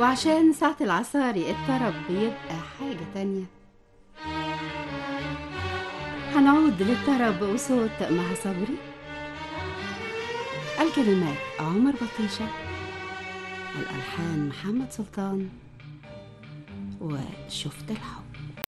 وعشان ساعة العصاري الطرب بيبقى حاجة تانية هنعود للطرب وصوت مها صبري الكلمات عمر بطيشة الألحان محمد سلطان وشفت الحب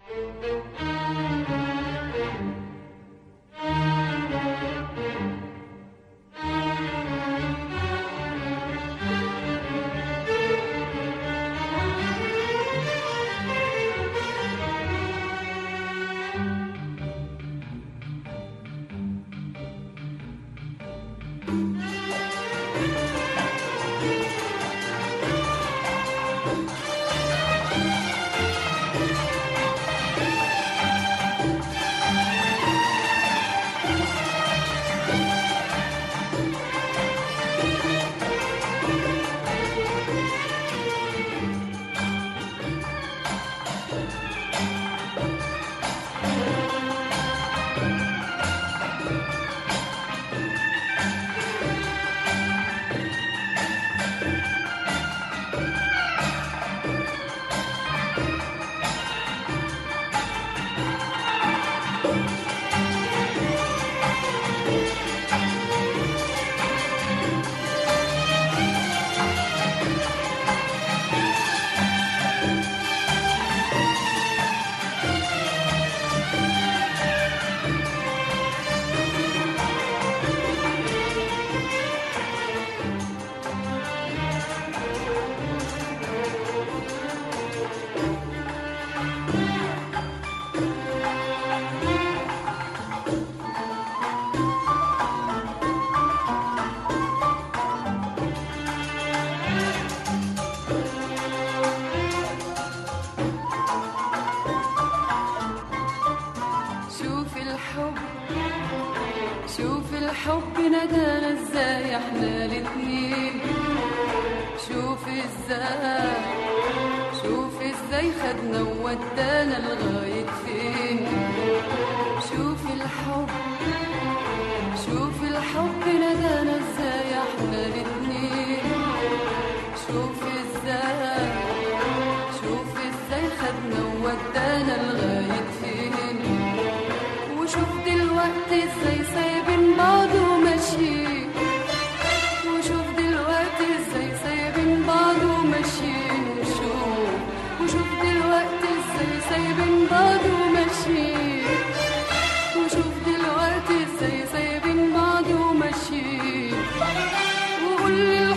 شوف الحب شوف الحب ندانا ازاي احنا الاتنين شوف ازاي شوف ازاي خدنا وودانا لغاية فين شوف الحب شوف الحب ندانا ازاي احنا الاتنين شوف ازاي شوف ازاي خدنا وودانا لغاية فين وشوف دلوقتي ازاي سايبين بعض وماشيين وشوف دلوقتي ازاي سايبين بعض وماشيين وشوف وشوف دلوقتي ازاي سايبين بعض وماشيين وشوف دلوقتي ازاي سايبين بعض وماشيين وقول لي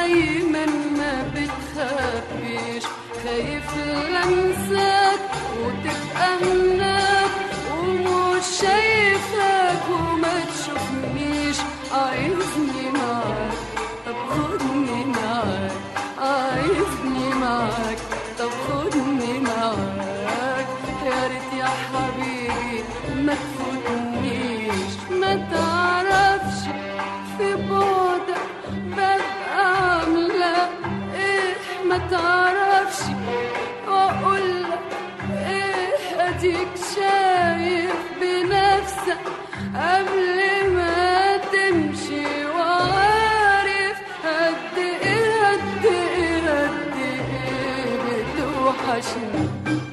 دايما ما بتخبيش خايف لمسك وتبقى هناك ومش شايفك وما تشوفنيش عايزني معاك طب خدني معاك عايزني معاك طب خدني معاك يا ريت يا حبيبي ما تفوتنيش ما تعرفش في بعدك ببقى عاملة ايه ما تعرفش واقولك ايه اديك شايف بنفسك قبل ما تمشي وعارف قد ايه قد ايه قد ايه بتوحشني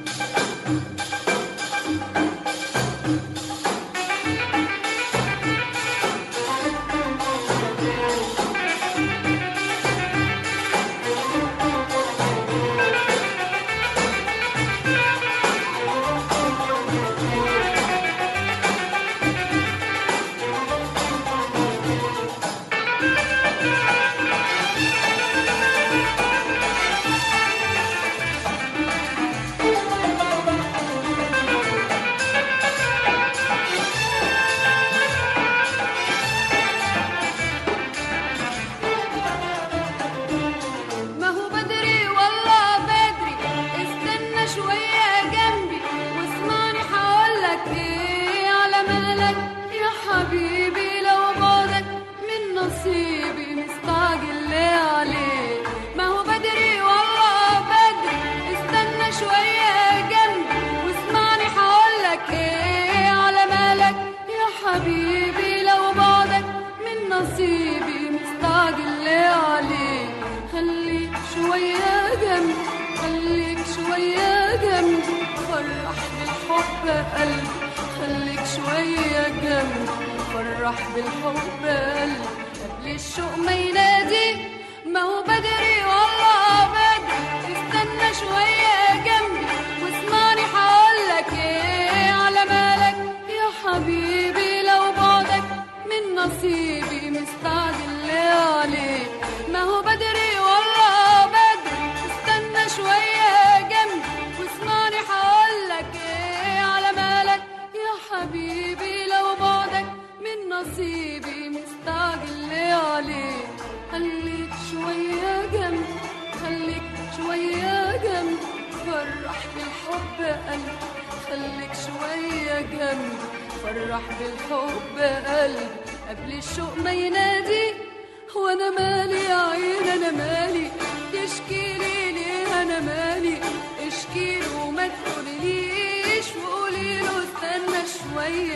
ما هو بدري والله بدري استنى شوية جنبي واسمعني هقولك ايه على مالك يا حبيبي لو بعدك من نصيبي مستعجل ليه عليه ما هو بدري والله بدري استنى شوية جنبي واسمعني هقولك ايه على مالك يا حبيبي لو بعدك من نصيبي مستعجل ليه عليه خليك شوية جنبي خليك شوية جنبي فرح بالحب قلبي خليك شوية جنبي فرح بالحب قلبي قبل الشوق ما ينادي ما هو بدري والله بدري استنى شوية جنبي واسمعني هقولك ايه على مالك يا حبيبي لو بعدك من نصيبي مستعجل ليه عليه ما هو بدري والله بدري استنى شوية جنبي واسمعني هقولك ايه على مالك يا حبيبي لو بعدك من نصيبي مستعجل ليه عليه خليك شوية جنبي خليك شوية جنبي فرح بالحب قلبي خليك شوية جنبي فرح بالحب قلبي قبل الشوق ما ينادي وانا مالي يا عين انا مالي تشكي لي ليه انا مالي اشكي له وما تقوليليش وقولي له استنى شويه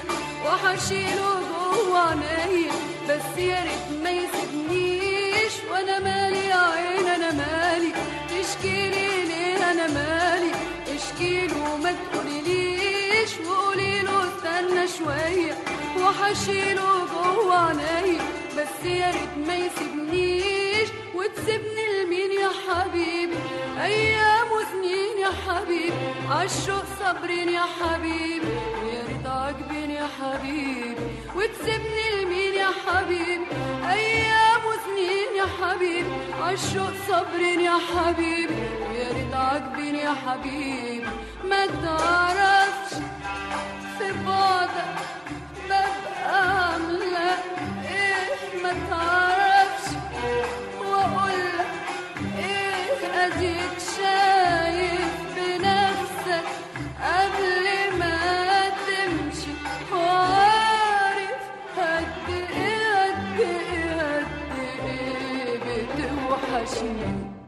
وحشيله جوه عينيا بس يا ريت ما يسيبنيش وانا مالي يا عين انا مالي تشكي لي ليه انا مالي اشكي له وما تقوليليش وقولي له استنى شويه وحشيله جوه عينيا بس يا ريت ما يسيبنيش وتسيبني لمين يا حبيبي ايام وسنين يا حبيبي عالشوق صابرين يا حبيبي ويا ريت عاجبين يا حبيبي وتسيبني لمين يا حبيبي ايام وسنين يا حبيبي عالشوق صابرين يا حبيبي ويا ريت عاجبين يا حبيبي ما تعرفش في بعدك ببقى عاملة ايه ما تعرفش واقولك ايه اديك شايف بنفسك قبل ما تمشي وعارف قد ايه قد ايه قد ايه بتوحشني